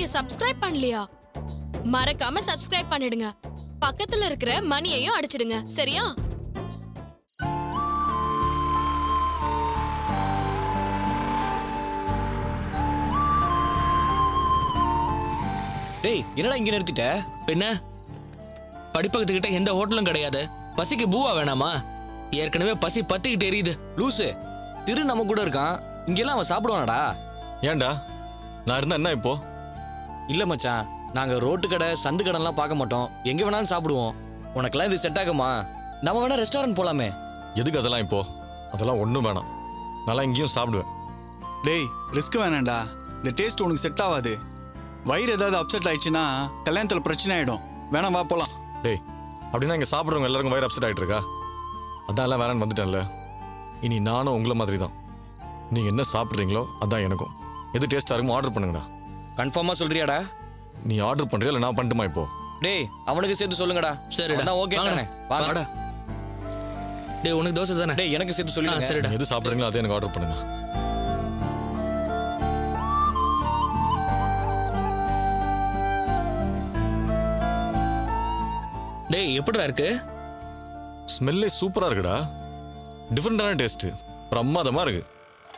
நீங்க சப்ஸ்கிரைப் பண்ணலையா மறக்காம சப்ஸ்கிரைப் பண்ணிடுங்க பக்கத்துல இருக்கிற மணியையும் அடிச்சிடுங்க சரியா டேய் என்னடா இங்க நிறுத்திட்ட பின்ன படிப்பகத்துக்கிட்ட எந்த ஹோட்டலும் கிடையாது பசிக்கு பூவா வேணாமா ஏற்கனவே பசி பத்திக்கிட்டு எரியுது லூசு திரு நம்ம கூட இருக்கான் இங்கெல்லாம் அவன் சாப்பிடுவானடா ஏன்டா நான் இருந்தா என்ன இப்போ இல்ல மச்சான் நாங்க ரோட்டு கடை சந்து கடைலாம் பார்க்க மாட்டோம் எங்க வேணாலும் சாப்பிடுவோம் உனக்கெல்லாம் இது செட் ஆகுமா நம்ம வேணா ரெஸ்டாரண்ட் போலாமே எதுக்கு அதெல்லாம் இப்போ அதெல்லாம் ஒன்றும் வேணாம் நல்லா இங்கேயும் சாப்பிடுவேன் டேய் ரிஸ்க் வேணாம்டா இந்த டேஸ்ட் உனக்கு செட் ஆகாது வயிறு ஏதாவது அப்செட் ஆயிடுச்சுன்னா கல்யாணத்தில் பிரச்சனை ஆயிடும் வேணாம் வா போலாம் டேய் அப்படின்னா இங்கே சாப்பிட்றவங்க எல்லாருக்கும் வயிறு அப்செட் ஆகிட்டு இருக்கா அதான் எல்லாம் வேணான்னு வந்துட்டேன்ல இனி நானும் உங்களை மாதிரி தான் நீங்கள் என்ன சாப்பிட்றீங்களோ அதான் எனக்கும் எது டேஸ்ட்டாக இருக்குமோ ஆர்டர் பண்ணுங்கடா கன்ஃபார்மா சொல்றியாடா நீ ஆர்டர் பண்ணுறியா இல்லை நான் பண்ணட்டுமா இப்போ டேய் அவனுக்கு சேர்த்து சொல்லுங்கடா சரிடா ஓகே வாங்கடா வாங்கடா வாங்கடா டேய் உனக்கு தோசை தானே டேய் எனக்கு சேர்த்து ஆ, சொல்லுங்க சரிடா நீ எது சாப்பிட்றீங்களோ அதே எனக்கு ஆர்டர் பண்ணுங்க டேய் எப்படிடா இருக்கு ஸ்மெல்லே சூப்பராக இருக்குடா டிஃப்ரெண்டான டேஸ்ட்டு பிரமாதமாக இருக்கு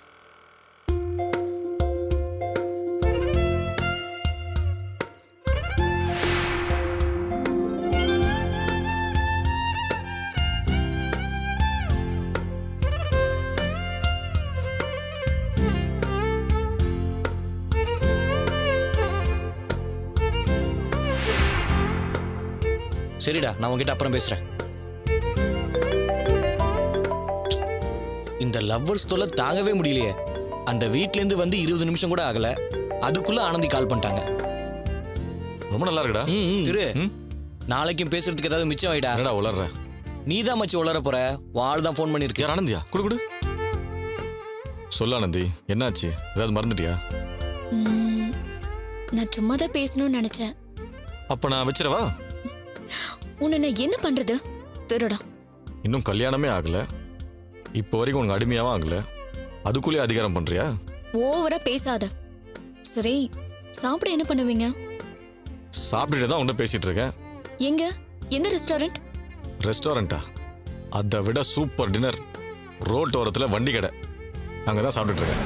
சரிடா நான் உன்கிட்ட அப்புறம் பேசுறேன் இந்த லவ்வர்ஸ் தொல்லை தாங்கவே முடியலையே அந்த வீட்ல இருந்து வந்து இருபது நிமிஷம் கூட ஆகல அதுக்குள்ள ஆனந்தி கால் பண்ணிட்டாங்க ரொம்ப நல்லா இருக்குடா ம், ம். திரு ம்? நாளைக்கும் பேசுறதுக்கு ஏதாவது மிச்சம் ஆயிடா என்னடா உளர்ற நீதான் மச்சி உளர போற வாழ் தான் ஃபோன் பண்ணிருக்க யார் ஆனந்தியா குடு குடு சொல்லு ஆனந்தி என்னாச்சு ஏதாவது மறந்துட்டியா ம், நான் சும்மா தான் பேசணும்னு நினைச்சேன் அப்போ நான் வச்சிரவா உன்னை நான் என்ன பண்றது திருடா இன்னும் கல்யாணமே ஆகல இப்போ வரைக்கும் உனக்கு அடிமையாவும் ஆகல அதுக்குள்ளேயே அதிகாரம் பண்றியா ஓவரா பேசாத சரி சாப்பிட என்ன பண்ணுவீங்க சாப்பிட்டுட்டு தான் உன்கிட்ட பேசிட்டு இருக்கேன் எங்க எந்த ரெஸ்டாரண்ட் ரெஸ்டாரண்ட்டா அதை விட சூப்பர் டின்னர் ரோட் ஓரத்தில் வண்டி கடை அங்கே தான் சாப்பிட்டுட்டு இருக்கேன்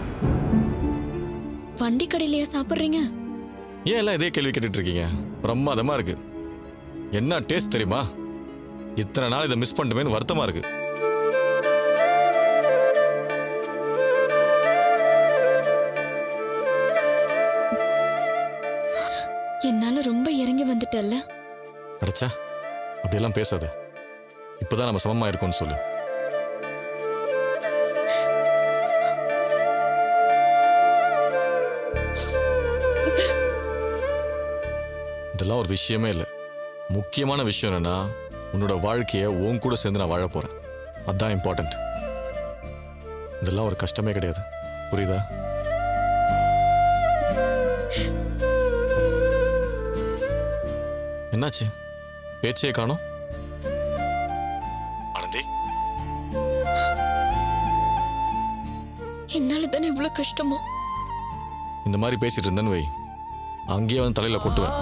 வண்டி கடையிலயா சாப்பிடுறீங்க ஏன் எல்லாம் இதே கேள்வி கேட்டுட்டு இருக்கீங்க பிரமாதமா இருக்கு என்ன டேஸ்ட் தெரியுமா இத்தனை நாள் இதை மிஸ் பண்ணிட்டுமேன்னு வருத்தமா இருக்கு என்னால ரொம்ப இறங்கி வந்துட்டல்ல அடைச்சா அப்படியெல்லாம் பேசாத இப்போதான் நம்ம சமமா இருக்கோம்னு சொல்லு இதெல்லாம் ஒரு விஷயமே இல்லை முக்கியமான விஷயம் என்னன்னா உன்னோட வாழ்க்கையை உன் கூட சேர்ந்து நான் வாழ போறேன் அதான் இம்பார்ட்டன்ட் இதெல்லாம் ஒரு கஷ்டமே கிடையாது புரியுதா என்னாச்சு பேச்சையே காணோம் ஆனந்தி என்னால தானே இவ்வளவு கஷ்டமோ இந்த மாதிரி பேசிட்டு இருந்தேன்னு வை அங்கேயே வந்து தலையில கொட்டுவேன்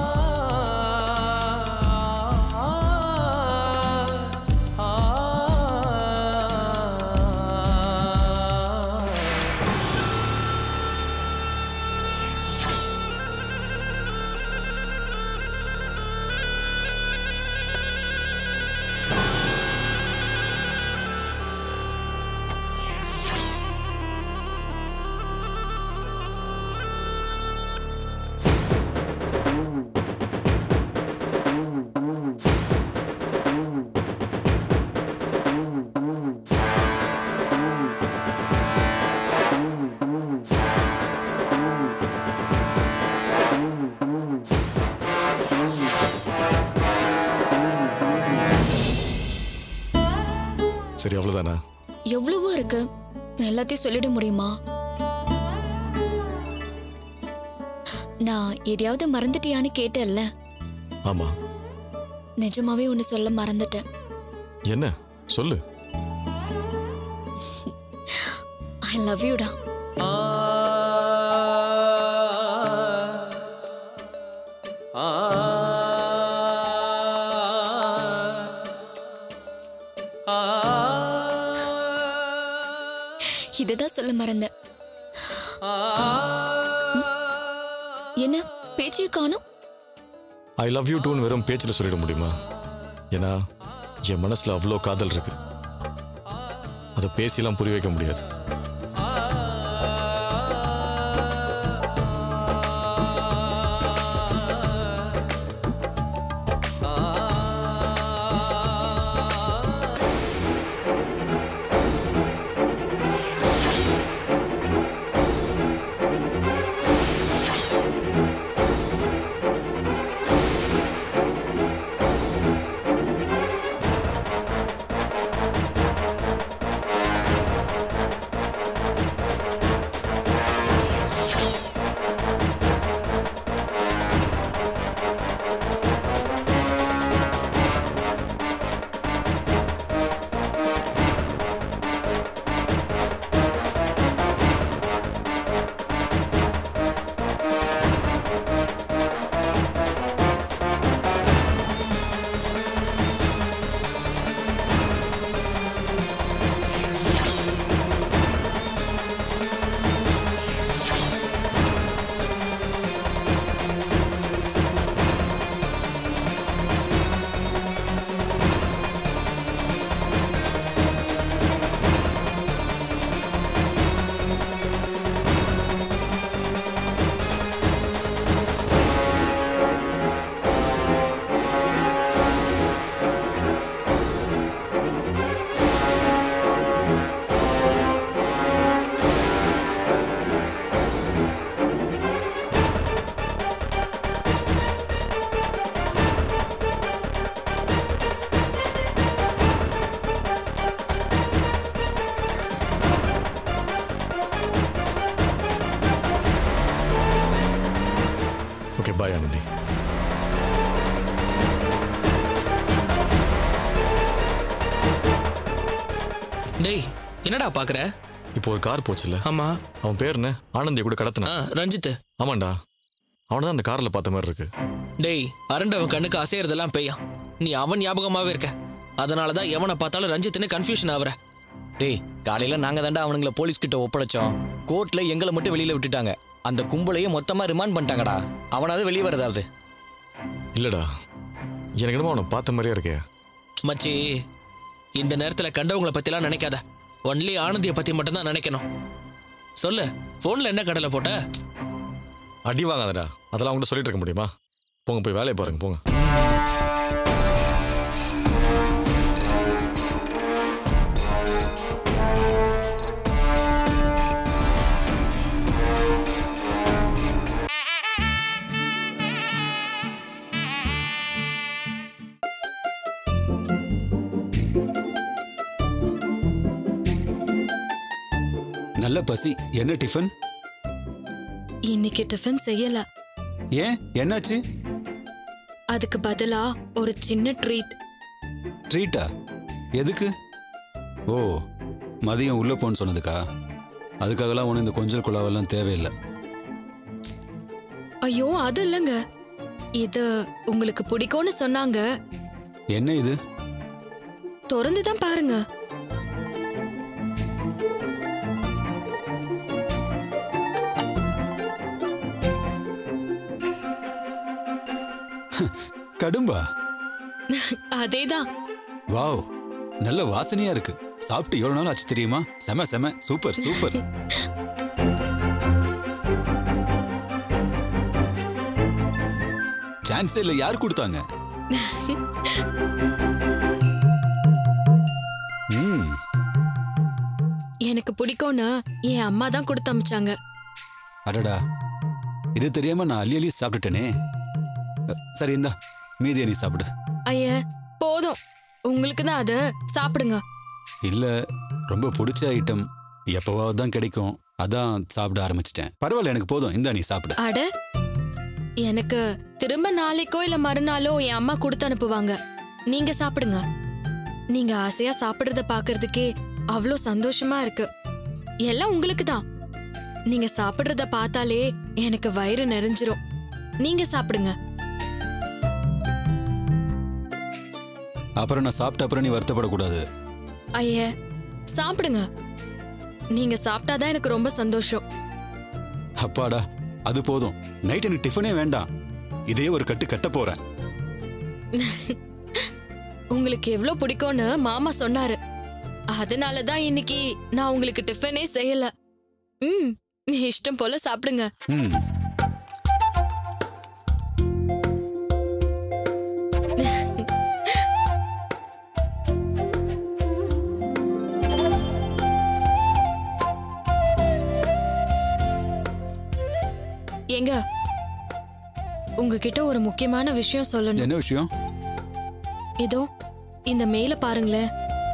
சரி அவ்வளவுதானா எவ்வளவோ இருக்கு எல்லாத்தையும் சொல்லிட முடியுமா நான் எதையாவது மறந்துட்டியான்னு கேட்டேல்ல ஆமா நிஜமாவே ஒன்னு சொல்ல மறந்துட்டேன் என்ன சொல்லு ஐ லவ் யூடா இதுதான் சொல்ல மறந்தேன் என்ன பேச்சையே காணும் ஐ லவ் யூ டூன்னு வெறும் பேச்சில் சொல்லிட முடியுமா ஏன்னா என் மனசில் அவ்வளோ காதல் இருக்கு அதை பேசிலாம் புரிய வைக்க முடியாது ஓகே பாய் ஆனந்தி டேய் என்னடா பாக்குற இப்போ ஒரு கார் போச்சுல்ல ஆமா அவன் பேர் என்ன ஆனந்தி கூட ஆ கடத்தினான் ரஞ்சித் ஆமாண்டா அவனை தான் அந்த காரில் பார்த்த மாதிரி இருக்கு டேய் அரண்டவன் கண்ணுக்கு அசையறதெல்லாம் பெய்யாம் நீ அவன் ஞாபகமாவே இருக்க அதனாலதான் எவனை பார்த்தாலும் ரஞ்சித்னு கன்ஃபியூஷன் ஆகுற டேய் காலையில நாங்க தாண்டா அவனுங்கள போலீஸ் கிட்ட ஒப்படைச்சோம் கோர்ட்ல எங்களை மட்டும் வெளியில விட்டுட்டாங்க அந்த கும்பலையும் மொத்தமா ரிமாண்ட் பண்ணிட்டாங்கடா அவனாவது வெளியே வரதாவது இல்லடா எனக்கு என்னமோ அவனை பார்த்த மாதிரியே இருக்கே மச்சி இந்த நேரத்துல கண்டவங்கள பத்திலாம் நினைக்காத ஒன்லி ஆனந்திய பத்தி மட்டும்தான் நினைக்கணும் சொல்லு போன்ல என்ன கடலை போட்ட அடி வாங்காதடா அதெல்லாம் அவங்கள்ட்ட சொல்லிட்டு இருக்க முடியுமா போங்க போய் வேலையை பாருங்க போங்க நல்ல பசி என்ன டிஃபன் இன்னைக்கு டிஃபன் செய்யல ஏன் என்னாச்சு அதுக்கு பதிலா ஒரு சின்ன ட்ரீட் ட்ரீட்டா எதுக்கு ஓ மதியம் உள்ள போன்னு சொன்னதுக்கா அதுக்காகலாம் ஒன்று இந்த கொஞ்சல் குழாவெல்லாம் தேவையில்லை ஐயோ அது இல்லைங்க இது உங்களுக்கு பிடிக்கும்னு சொன்னாங்க என்ன இது திறந்து தான் பாருங்க கடும்பா அதேதான் வாவ் நல்ல வாசனையா இருக்கு சாப்பிட்டு எவ்வளவு நாள் ஆச்சு தெரியுமா செம செம சூப்பர் சூப்பர் சான்ஸே இல்லை யார் கொடுத்தாங்க ம் எனக்கு பிடிக்கும்னு என் அம்மா தான் கொடுத்து அமிச்சாங்க அடடா இது தெரியாம நான் அள்ளி அள்ளி சாப்பிட்டுட்டேனே அ, சரி இந்தா மீதியை நீ சாப்பிடு ஐய போதும் உங்களுக்கு தான் அது சாப்பிடுங்க இல்ல ரொம்ப பிடிச்ச ஐட்டம் எப்பவாவது தான் கிடைக்கும் அதான் சாப்பிட ஆரம்பிச்சிட்டேன் பரவாயில்ல எனக்கு போதும் இந்தா நீ சாப்பிடு அட எனக்கு திரும்ப நாளைக்கோ இல்ல மறுநாளோ என் அம்மா கொடுத்து அனுப்புவாங்க நீங்க சாப்பிடுங்க நீங்க ஆசையா சாப்பிடுறத பாக்குறதுக்கே அவ்வளோ சந்தோஷமா இருக்கு எல்லாம் உங்களுக்கு தான் நீங்க சாப்பிடுறத பார்த்தாலே எனக்கு வயிறு நிறைஞ்சிரும் நீங்க சாப்பிடுங்க அப்புறம் நான் சாப்பிட்ட அப்புறம் நீ வருத்தப்படக்கூடாது ஐய சாப்பிடுங்க நீங்க சாப்பிட்டாதான் எனக்கு ரொம்ப சந்தோஷம் அப்பாடா அது போதும் நைட் எனக்கு டிஃபனே வேண்டாம் இதே ஒரு கட்டு கட்ட போறேன் உங்களுக்கு எவ்வளவு பிடிக்கும்னு மாமா சொன்னாரு அதனால தான் இன்னைக்கு நான் உங்களுக்கு டிஃபனே செய்யல ம் இஷ்டம் போல சாப்பிடுங்க ம் ஏங்க உங்ககிட்ட ஒரு முக்கியமான விஷயம் சொல்லணும் என்ன விஷயம் இதோ இந்த மெயில பாருங்களேன்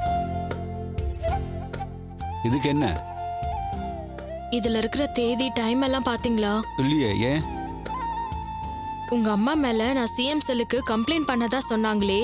இதுக்கு என்ன இதுல இருக்கிற தேதி டைம் எல்லாம் பாத்தீங்களா இல்லையே ஏன் உங்க அம்மா மேல நான் சிஎம் செல்லுக்கு கம்ப்ளைண்ட் பண்ணதா சொன்னாங்களே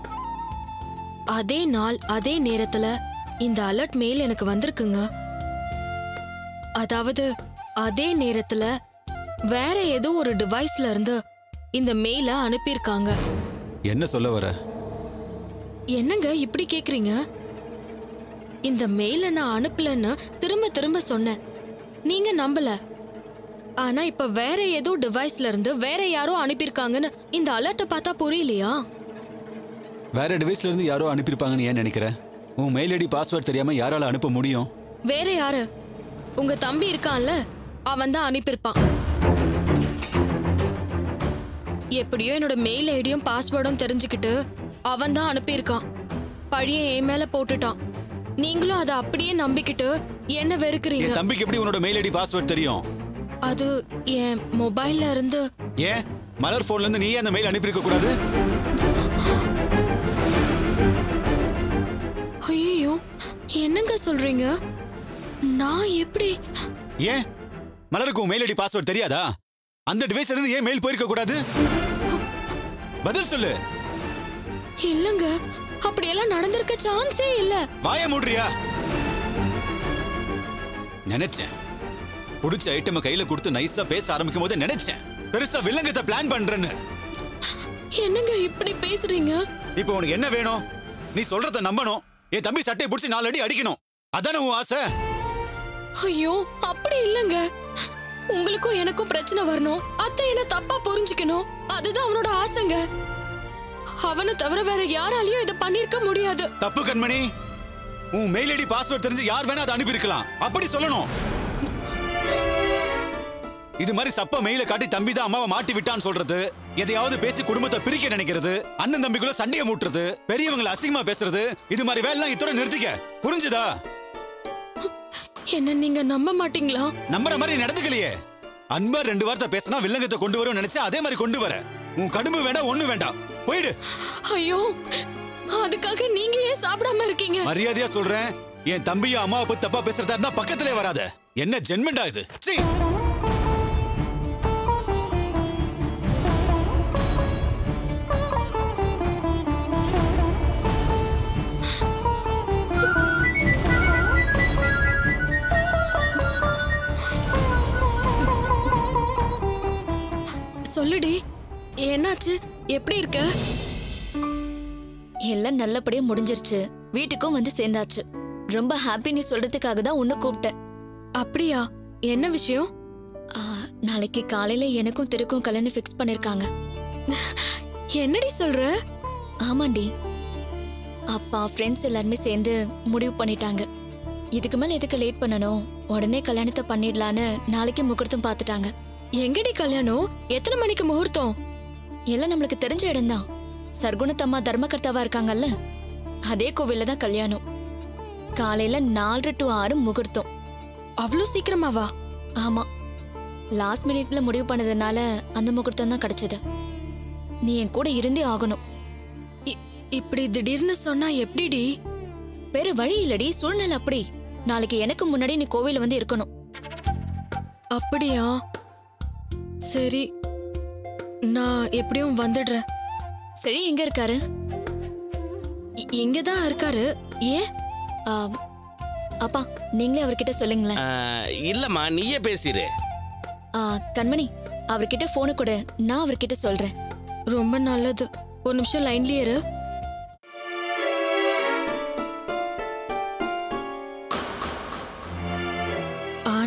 அதே நாள் அதே நேரத்துல இந்த அலர்ட் மெயில் எனக்கு வந்திருக்குங்க அதாவது அதே நேரத்துல வேற ஏதோ ஒரு டிவைஸ்ல இருந்து இந்த மெயில அனுப்பியிருக்காங்க என்ன சொல்ல வர என்னங்க இப்படி கேக்குறீங்க இந்த மெயில நான் அனுப்பலன்னு திரும்ப திரும்ப சொன்னேன் நீங்க நம்பல ஆனா இப்ப வேற ஏதோ டிவைஸ்ல இருந்து வேற யாரோ அனுப்பியிருக்காங்கன்னு இந்த அலர்ட்டை பார்த்தா புரியலையா வேற டிவைஸ்ல இருந்து யாரோ அனுப்பியிருப்பாங்கன்னு ஏன் நினைக்கிற உன் மெயில் ஐடி பாஸ்வேர்ட் தெரியாம யாரால அனுப்ப முடியும் வேற யாரு உங்க தம்பி இருக்கான்ல அவன் தான் அனுப்பியிருப்பான் எப்படியோ என்னோட மெயில் ஐடியும் பாஸ்வேர்டும் தெரிஞ்சுக்கிட்டு அவன் தான் அனுப்பியிருக்கான் பழிய என் மேல போட்டுட்டான் நீங்களும் அதை அப்படியே நம்பிக்கிட்டு என்ன வெறுக்கிறீங்க என் தம்பிக்கு எப்படி உன்னோட மெயில் ஐடி பாஸ்வேர்ட் தெரியும் அது என் மொபைல்ல இருந்து ஏன் மலர் போன்ல இருந்து நீயே அந்த மெயில் அனுப்பியிருக்க கூடாது ஐயோ என்னங்க சொல்றீங்க நான் எப்படி ஏன் மலருக்கு உன் மெயில் ஐடி பாஸ்வேர்ட் தெரியாதா அந்த டிவைஸ்ல இருந்து ஏன் மெயில் போயிருக்க கூடாது பதில் சொல்லு இல்லங்க அப்படியெல்லாம் நடந்திருக்க சான்ஸே இல்ல வாய மூடுறியா நினைச்சேன் புடிச்ச ஐட்டமை கையில கொடுத்து நைஸா பேச ஆரம்பிக்கும் போது நினைச்சேன் பெருசா வில்லங்கத்தை பிளான் பண்றேன்னு என்னங்க இப்படி பேசுறீங்க இப்போ உனக்கு என்ன வேணும் நீ சொல்றத நம்பணும் என் தம்பி சட்டையை பிடிச்சி நாலு அடி அடிக்கணும் அதானே உன் ஆசை ஐயோ அப்படி இல்லங்க உங்களுக்கும் எனக்கும் பிரச்சனை வரணும் அத்தை என்ன தப்பா புரிஞ்சுக்கணும் அதுதான் அவனோட ஆசைங்க அவனை தவிர வேற யாராலையும் இதை பண்ணிருக்க முடியாது தப்பு கண்மணி உன் மெயில் ஐடி பாஸ்வேர்ட் தெரிஞ்சு யார் வேணா அதை அனுப்பியிருக்கலாம் அப்படி சொல்லணும் இது மாதிரி சப்ப மெயில காட்டி தம்பி தான் அம்மாவை மாட்டி விட்டான்னு சொல்றது எதையாவது பேசி குடும்பத்தை பிரிக்க நினைக்கிறது அண்ணன் தம்பிக்குள்ள சண்டையை மூட்டுறது பெரியவங்களை அசிங்கமா பேசுறது இது மாதிரி வேலைலாம் இத்தோட நிறுத்திக்க புரிஞ்சுதா என்ன நீங்க நம்ப மாட்டீங்களா நம்புற மாதிரி நடந்துக்கலையே அன்பா ரெண்டு வார்த்தை பேசினா வில்லங்கத்தை கொண்டு வரும் நினைச்சா அதே மாதிரி கொண்டு வர உன் கடுமை வேண்டாம் ஒண்ணு வேண்டாம் போயிடு ஐயோ அதுக்காக நீங்க ஏன் சாப்பிடாம இருக்கீங்க மரியாதையா சொல்றேன் என் தம்பியும் அம்மாவை பத்தி தப்பா பேசுறதா இருந்தா பக்கத்திலே வராத என்ன ஜென்மெண்டா இது சீ சொல்லுடி என்னாச்சு எப்படி இருக்க எல்லாம் நல்லபடியா முடிஞ்சிருச்சு வீட்டுக்கும் வந்து சேர்ந்தாச்சு ரொம்ப ஹாப்பி நீ சொல்றதுக்காக தான் உன்னை கூப்பிட்டேன் அப்படியா என்ன விஷயம் ஆ, நாளைக்கு காலையில எனக்கும் திருக்கும் கல்யாணம் ஃபிக்ஸ் பண்ணிருக்காங்க என்னடி சொல்ற ஆமாண்டி அப்பா ஃப்ரெண்ட்ஸ் எல்லாருமே சேர்ந்து முடிவு பண்ணிட்டாங்க இதுக்கு மேல எதுக்கு லேட் பண்ணணும் உடனே கல்யாணத்தை பண்ணிடலான்னு நாளைக்கு முகூர்த்தம் பார்த்துட்டாங்க எங்கடி கல்யாணம் எத்தனை மணிக்கு முகூர்த்தம் எல்லாம் நம்மளுக்கு தெரிஞ்ச இடம்தான் சர்க்குணத்தம்மா தர்மகர்த்தாவா இருக்காங்கல்ல அதே கோவில்ல தான் கல்யாணம் காலையில நாலரை டு ஆறு முகூர்த்தம் அவ்வளோ சீக்கிரமாவா ஆமா லாஸ்ட் மினிட்ல முடிவு பண்ணதுனால அந்த முகூர்த்தம் தான் கிடைச்சது நீ என் கூட இருந்தே ஆகணும் இ- இப்படி திடீர்னு சொன்னா எப்படிடி வேற வழி இல்லடி சூழ்நிலை அப்படி நாளைக்கு எனக்கு முன்னாடி நீ கோவில வந்து இருக்கணும் அப்படியா சரி நான் எப்படியும் வந்துடுறேன் சரி எங்க இருக்காரு இ- இங்கதான் இருக்காரு ஏன் ஆ, அப்பா நீங்களே அவர்கிட்ட சொல்லுங்களேன் ஆஹ், இல்லம்மா நீயே பேசிடு ஆ, கண்மணி அவர்கிட்ட போனு கொடு நான் அவர்கிட்ட சொல்றேன் ரொம்ப நல்லது ஒரு நிமிஷம் லைன்லயே இரு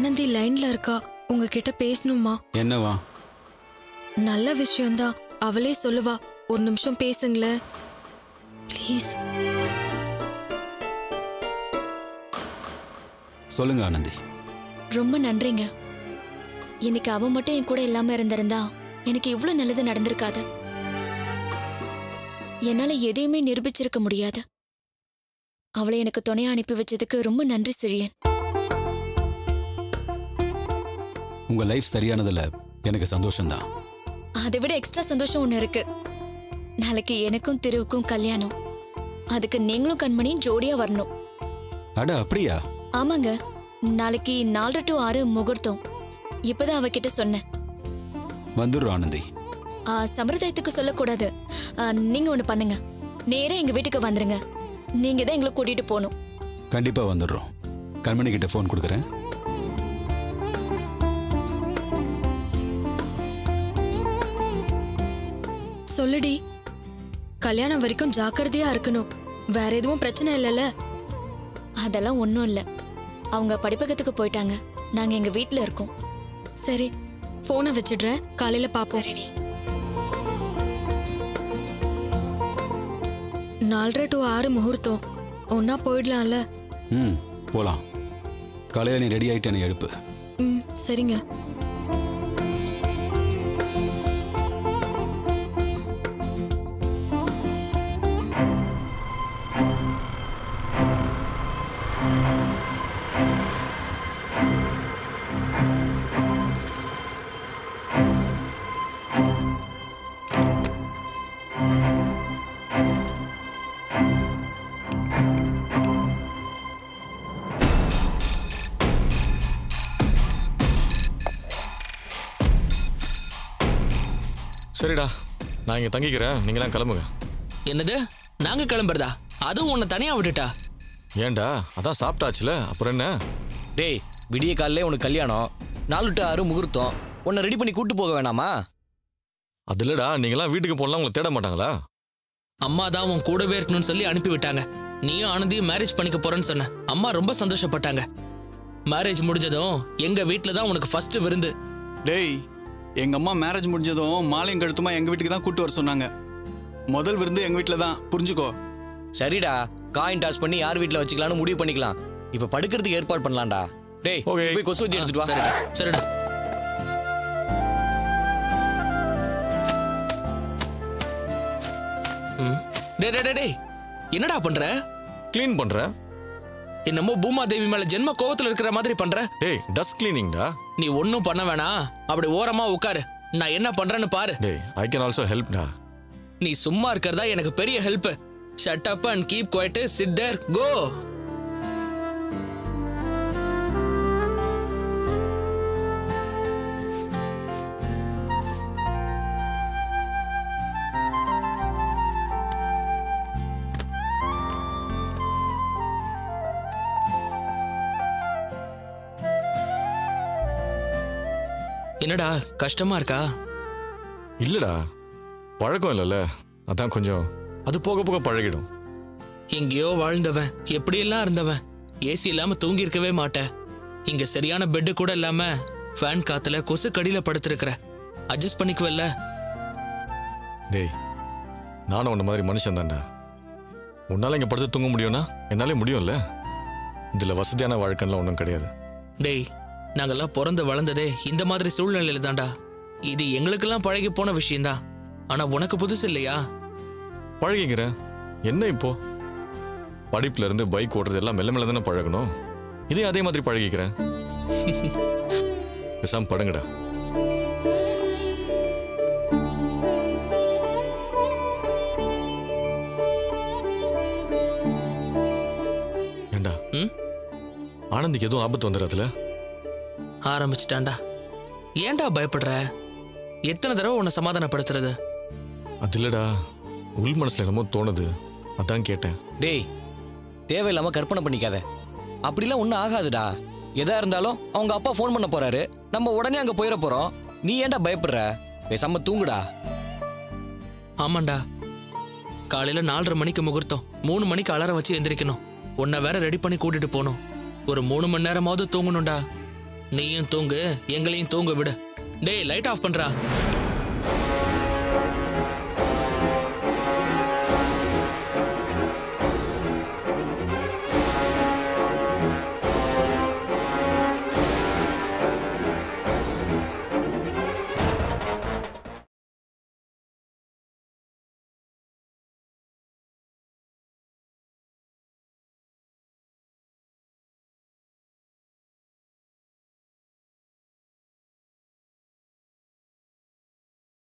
ஆனந்தி லைன்ல இருக்கா உங்ககிட்ட பேசணுமா என்னவா நல்ல விஷயம்தான் அவளே சொல்லுவா ஒரு நிமிஷம் பேசுங்களேன் ப்ளீஸ் சொல்லுங்க ஆனந்தி ரொம்ப நன்றிங்க இன்னைக்கு அவ மட்டும் என் கூட இல்லாம இருந்திருந்தா எனக்கு இவ்ளோ நல்லது நடந்திருக்காது என்னால எதையுமே நிரூபிச்சிருக்க முடியாது அவளை எனக்கு துணையா அனுப்பி வச்சதுக்கு ரொம்ப நன்றி சிறியன் உங்க லைஃப் சரியானதுல எனக்கு சந்தோஷம்தான் அதை விட எக்ஸ்ட்ரா சந்தோஷம் ஒன்று இருக்கு நாளைக்கு எனக்கும் திருவுக்கும் கல்யாணம் அதுக்கு நீங்களும் கண்மணியும் ஜோடியா வரணும் அட அப்படியா ஆமாங்க நாளைக்கு நாலரை டு ஆறு முகூர்த்தம் இப்பதான் அவகிட்ட சொன்னேன் வந்துடுறோம் ஆனந்தி ஆ, சம்பிரதாயத்துக்கு சொல்லக்கூடாது ஆ, நீங்க ஒண்ணு பண்ணுங்க நேரா எங்க வீட்டுக்கு வந்துருங்க நீங்க தான் எங்களை கூட்டிட்டு போகணும் கண்டிப்பா வந்துடுறோம் கண்மணி கிட்ட ஃபோன் கொடுக்குறேன் சொல்லுடி கல்யாணம் வரைக்கும் ஜாக்கிரதையா இருக்கணும் வேற எதுவும் பிரச்சனை இல்லைல்ல அதெல்லாம் ஒன்றும் இல்லை அவங்க படிப்பகத்துக்கு போயிட்டாங்க நாங்க எங்க வீட்ல இருக்கோம் சரி போனை வச்சிடுறேன் காலையில பாப்போம் நாலரை டு ஆறு முகூர்த்தம் ஒன்னா போயிடலாம்ல ம் போலாம் காலையில நீ ரெடி ஆயிட்டு என்னை எழுப்பு ம் சரிங்க சரிடா நான் இங்கே தங்கிக்கிறேன் நீங்களாம் கிளம்புங்க என்னது நாங்க கிளம்புறதா அதுவும் உன்னை தனியா விட்டுட்டா ஏன்டா அதான் சாப்பிட்டாச்சுல அப்புறம் என்ன டேய் விடிய காலையிலே உனக்கு கல்யாணம் நாலு டு ஆறு முகூர்த்தம் உன்னை ரெடி பண்ணி கூட்டு போக வேணாமா அது இல்லடா நீங்களாம் வீட்டுக்கு போகலாம் உங்களை தேட மாட்டாங்களா அம்மா தான் உன் கூடவே இருக்கணும்னு சொல்லி அனுப்பி விட்டாங்க நீயும் ஆனந்தியும் மேரேஜ் பண்ணிக்க போறேன்னு சொன்ன அம்மா ரொம்ப சந்தோஷப்பட்டாங்க மேரேஜ் முடிஞ்சதும் எங்க வீட்ல தான் உனக்கு ஃபர்ஸ்ட் விருந்து டேய் எங்க அம்மா மேரேஜ் முடிஞ்சதும் மாலையும் கழுத்துமா எங்க வீட்டுக்கு தான் கூட்டு வர சொன்னாங்க முதல் விருந்து எங்க வீட்டில் தான் புரிஞ்சுக்கோ சரிடா காயின் டாஸ் பண்ணி யார் வீட்டில் வச்சுக்கலாம்னு முடிவு பண்ணிக்கலாம் இப்போ படுக்கிறதுக்கு ஏற்பாடு பண்ணலாம்டா டேய் Okay. போய் கொசு ஊத்தி எடுத்துட்டு வா சரிடா சரிடா ம். டேய் டேய், டேய் டேய் என்னடா பண்ற க்ளீன் பண்ணுறேன் என்னமோ பூமா தேவி மேல ஜென்ம கோவத்துல இருக்கிற மாதிரி பண்ற டேய் டஸ்ட் கிளீனிங்டா நீ ஒன்னும் பண்ண வேணாம் அப்படி ஓரமா உட்காரு நான் என்ன பண்றேன்னு பாரு டேய் ஐ கேன் ஆல்சோ ஹெல்ப்டா நீ சும்மா இருக்கிறதா எனக்கு பெரிய help shut up and keep quiet sit there go என்னடா கஷ்டமா இருக்கா இல்லடா பழக்கம் இல்லைல்ல அதான் கொஞ்சம் அது போக போக பழகிடும் எங்கேயோ வாழ்ந்தவன் எப்படியெல்லாம் இருந்தவன் ஏசி இல்லாம தூங்கி இருக்கவே மாட்டேன் இங்க சரியான பெட்டு கூட இல்லாம ஃபேன் காத்துல கொசு கடியில படுத்திருக்கிற அட்ஜஸ்ட் பண்ணிக்குவல்ல டேய் நானும் உன்ன மாதிரி மனுஷன் தான்டா உன்னால இங்கே படுத்து தூங்க முடியும்னா என்னாலே முடியும்ல இதில் வசதியான வாழ்க்கைலாம் ஒன்றும் கிடையாது டேய் நாங்கெல்லாம் பிறந்து வளர்ந்ததே இந்த மாதிரி சூழ்நிலையில தான்டா இது எங்களுக்கெல்லாம் பழகி போன விஷயம்தான் ஆனா உனக்கு புதுசு இல்லையா பழகிக்கிறேன் என்ன இப்போ படிப்புல இருந்து பைக் ஓட்டுறது எல்லாம் மெல்ல மெல்ல தானே பழகணும் இதே அதே மாதிரி பழகிக்கிறேன் பேசாம படுங்கடா ஏண்டா ம் ஆனந்திக்கு எதுவும் ஆபத்து வந்துடாதுல ஆரம்பிச்சிட்டான்டா ஏன்டா பயப்படுற எத்தனை தடவை உன்னை சமாதானப்படுத்துறது அது இல்லடா உள் மனசுல என்னமோ தோணுது அதான் கேட்டேன் டேய் தேவையில்லாம கற்பனை பண்ணிக்காத அப்படிலாம் ஒன்றும் ஆகாதுடா எதா இருந்தாலும் அவங்க அப்பா ஃபோன் பண்ண போறாரு நம்ம உடனே அங்க போயிட போறோம் நீ ஏன்டா பயப்படுற பேசாம தூங்குடா ஆமாண்டா காலையில நாலரை மணிக்கு முகூர்த்தம் மூணு மணிக்கு அலாரம் வச்சு எந்திரிக்கணும் உன்னை வேற ரெடி பண்ணி கூட்டிட்டு போகணும் ஒரு மூணு மணி நேரமாவது தூங்கணும்டா நீயும் தூங்கு எங்களையும் தூங்க விடு டேய் லைட் ஆஃப் பண்றா